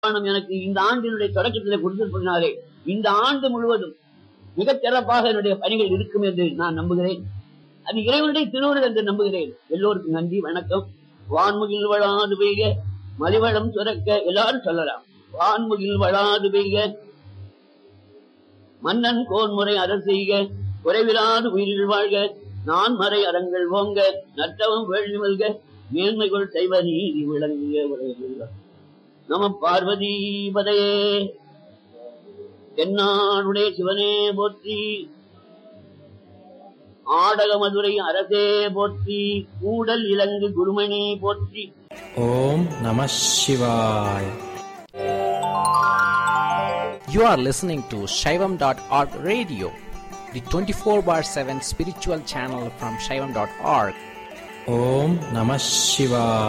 பணம் எனக்கு இந்த ஆண்டினுடைய தொடக்கத்திலே கொடுத்திருப்பதனாலே இந்த ஆண்டு முழுவதும் மிகச் சிறப்பாக என்னுடைய பணிகள் இருக்கும் என்று நான் நம்புகிறேன் அது இறைவனுடைய திருவுருள் என்று நம்புகிறேன் எல்லோருக்கும் நன்றி வணக்கம் வான்முகில் வளாது பெய்க மலிவளம் சுரக்க எல்லாரும் சொல்லலாம் வான்முகில் வளாது பெய்க மன்னன் கோன்முறை அரசு செய்க குறைவிலாது உயிரில் வாழ்க நான் மறை அறங்கள் ஓங்க நட்டவம் வேள்வி மல்க மேன்மைகள் செய்வ நீதி விளங்கிய உலகில் நம பார்வதி பதையே தென்னாடுடைய சிவனே போற்றி ஆடக மதுரை அரசே போற்றி கூடல் இலங்கு குருமணி போற்றி ஓம் நம சிவாய் You are listening to Shaivam.org radio, the 24 bar 7 spiritual channel from Shaivam.org. ஓம் நம சிவாய்